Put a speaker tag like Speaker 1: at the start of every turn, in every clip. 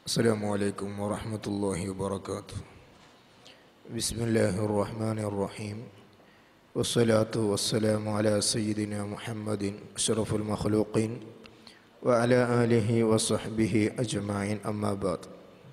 Speaker 1: السلام عليكم ورحمة الله وبركاته بسم الله الرحمن الرحيم والصلاة والسلام على سيدنا محمد أشرف المخلوقين وعلى آله وصحبه أجمعين أما بعد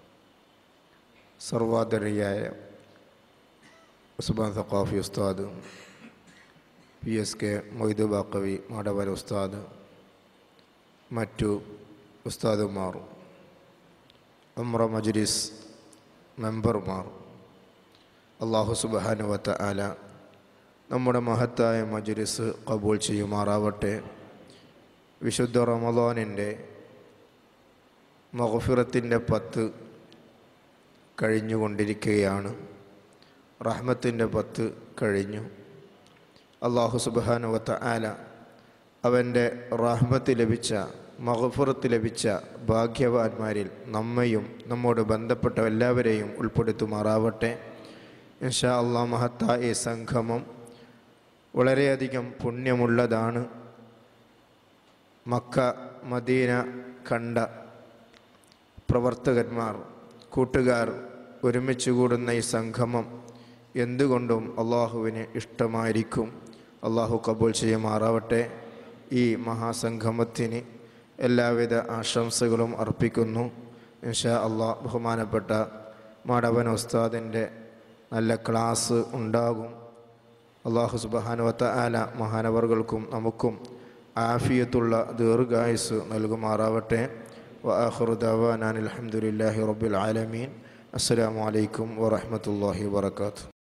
Speaker 1: സർവാദരയായ Usman Saqafi Ustad P S K Moidu Baqavi Madavoor Ustad മറ്റു ഉസ്താദുമാർ ഉമ്ര മജ്ലിസ് മെമ്പർമാർ അള്ളാഹു സുബാനുവത്ത ആല നമ്മുടെ മഹത്തായ മജ്ലിസ് കബൂൾ ചെയ്യുമാറാവട്ടെ വിശുദ്ധ റമദാനിൻ്റെ മഹഫിറത്തിൻ്റെ പത്ത് കഴിഞ്ഞുകൊണ്ടിരിക്കുകയാണ് റഹ്മത്തിൻ്റെ പത്ത് കഴിഞ്ഞു അള്ളാഹു സുബാനുവത്ത ആല അവൻ്റെ റഹ്മത്ത് ലഭിച്ച മഹഫുറത്ത് ലഭിച്ച ഭാഗ്യവാന്മാരിൽ നമ്മയും നമ്മോട് ബന്ധപ്പെട്ട എല്ലാവരെയും ഉൾപ്പെടുത്തുമാറാവട്ടെ ഇൻഷാ അള്ളാ മഹത്തായ സംഗമം വളരെയധികം പുണ്യമുള്ളതാണ് മക്ക മദീന കണ്ട പ്രവർത്തകന്മാർ കൂട്ടുകാർ ഒരുമിച്ച് കൂടുന്ന ഈ സംഗമം എന്തുകൊണ്ടും അള്ളാഹുവിന് ഇഷ്ടമായിരിക്കും അള്ളാഹു കബൂൽ ചെയ്യുമാറാവട്ടെ ഈ മഹാസംഗമത്തിന് എല്ലാവിധ ആശംസകളും അർപ്പിക്കുന്നു ഇൻഷാ അള്ളാഹ് ബഹുമാനപ്പെട്ട മാടവൻ ഉസ്താദിൻ്റെ നല്ല ക്ലാസ് ഉണ്ടാകും അള്ളാഹു സുബാനുവത്ത ആല മഹാനവർകൾക്കും നമുക്കും ആഫിയത്തുള്ള ദീർഘായുസ് നൽകുമാറാവട്ടെ വആഖിറു ദഅവാനാ അൽഹംദുലില്ലാഹി റബ്ബിൽ ആലമീൻ അസ്സലാമു അലൈക്കും വറഹ്മത്തുള്ളാഹി വബറകാതുഹു